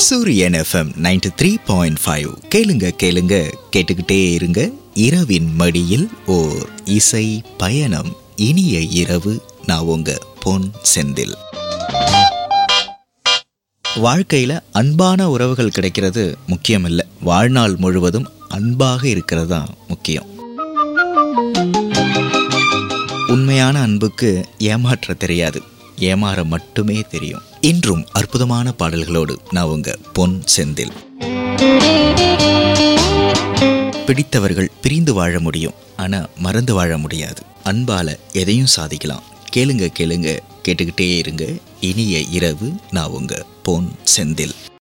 சூரியன் FM ninety three point five கேளுங்க கேளுங்க கேட்டுக்கிட்டே இருங்க இரவின் மடியில் ஓர் இசை பயணம் இனிய இரவு நான் உங்க பொன் செந்தில் வாழ்க்கையில அன்பான உறவுகள் கிடைக்கிறது முக்கியம் இல்லை வாழ்நாள் முழுவதும் அன்பாக இருக்கிறது தான் முக்கியம் உண்மையான அன்புக்கு ஏமாற்ற தெரியாது ஏமாற மட்டுமே தெரியும் இன்றும் அற்புதமான பாடல்களோடு நான் உங்க பொன் செந்தில் பிடித்தவர்கள் பிரிந்து வாழ முடியும் ஆனா மறந்து வாழ முடியாது அன்பால எதையும் சாதிக்கலாம் கேளுங்க கேளுங்க கேட்டுக்கிட்டே இருங்க இனிய இரவு நான் உங்க பொன் செந்தில்